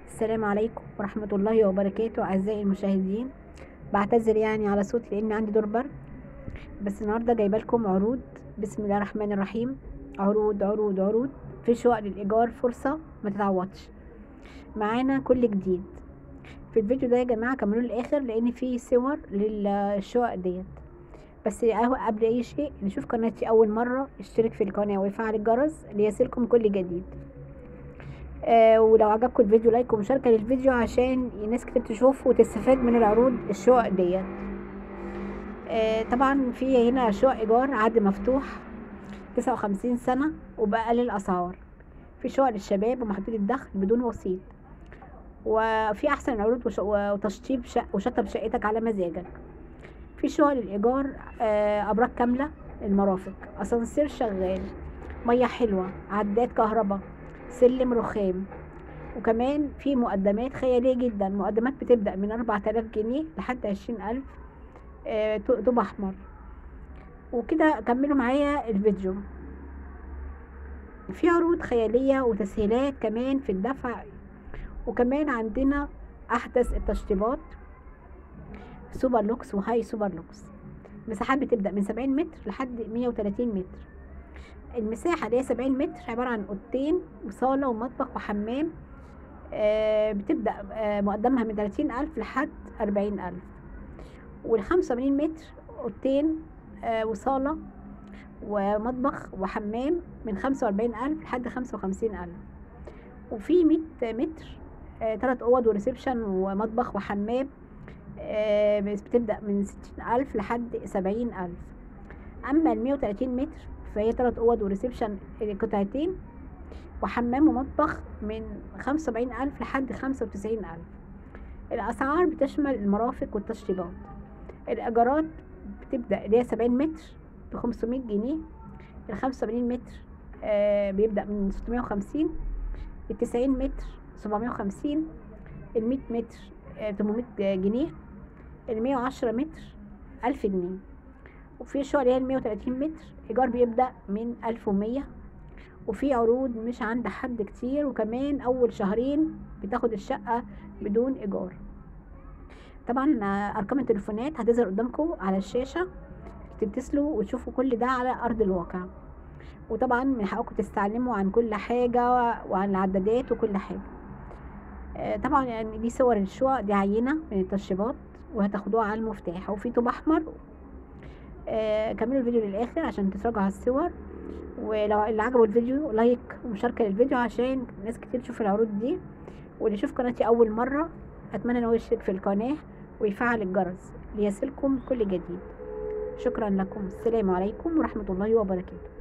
السلام عليكم ورحمة الله وبركاته أعزائي المشاهدين بعتذر يعني على صوتي لأن عندي دور برد بس النهاردة جايبة لكم عروض بسم الله الرحمن الرحيم عروض عروض عروض في شقق للإيجار فرصة ما تتعوضش معانا كل جديد في الفيديو ده يا جماعة كملوا للآخر لأن في صور للشقق ديت بس قبل أي شيء نشوف قناتي أول مرة اشترك في القناة ويفعل الجرس ليصلكم كل جديد آه ولو عجبكم الفيديو لايك ومشاركة للفيديو عشان ناس كتير تشوف وتستفاد من العروض الشقق ديت آه طبعا في هنا شقق ايجار عقد مفتوح تسعة وخمسين سنة وبأقل الأسعار في شقق للشباب ومحدود الدخل بدون وسيط وفي أحسن العروض وتشطيب شق وشطب شقتك على مزاجك في شقق للإيجار آه أبراج كاملة المرافق أسانسير شغال مية حلوة عداد كهرباء سلم رخام وكمان في مقدمات خيالية جدا مقدمات بتبدأ من أربعة آلاف جنيه لحد عشرين ألف آه طوب أحمر وكده كملوا معايا الفيديو في عروض خيالية وتسهيلات كمان في الدفع وكمان عندنا أحدث التشطيبات سوبر لوكس وهاي سوبر لوكس مساحات بتبدأ من سبعين متر لحد مية وتلاتين متر المساحة اللي هي سبعين متر عبارة عن أوضتين وصالة ومطبخ وحمام آه بتبدأ آه مقدمها من تلاتين ألف لحد أربعين ألف والخمسة وتمانين متر أوضتين آه وصالة ومطبخ وحمام من خمسة وأربعين ألف لحد خمسة وخمسين ألف وفي مية متر تلات أوض وريسبشن ومطبخ وحمام بتبدأ من ستين ألف لحد سبعين ألف أما المية وتلاتين متر فهي تلات اوض وريسبشن قطعتين وحمام ومطبخ من خمسة وسبعين الف لحد خمسة وتسعين الف الاسعار بتشمل المرافق والتشطيبات الايجارات بتبدا اللي هي سبعين متر بخمسمية جنيه الخمسة وسبعين متر آه بيبدا من ستمية وخمسين التسعين متر سبعمية وخمسين المية متر آه تمنمية جنيه المية وعشرة متر ألف جنيه وفي شقق اللي هي المية وتلاتين متر ايجار بيبدا من الف ومية وفي عروض مش عند حد كتير وكمان اول شهرين بتاخد الشقه بدون ايجار طبعا ارقام التليفونات هتظهر قدامكم على الشاشه تتصلوا وتشوفوا كل ده على ارض الواقع وطبعا من حقكم تستعلموا عن كل حاجه وعن العدادات وكل حاجه طبعا يعني دي صور الشقق دي عينه من التشطيبات وهتاخدوها على المفتاح وفي طوب احمر آه كملوا الفيديو للاخر عشان تتفرجوا على الصور ولو اللي عجبه الفيديو لايك ومشاركه للفيديو عشان ناس كتير تشوف العروض دي واللي يشوف قناتي اول مره اتمنى ان هو يشترك في القناه ويفعل الجرس ليصلكم كل جديد شكرا لكم السلام عليكم ورحمه الله وبركاته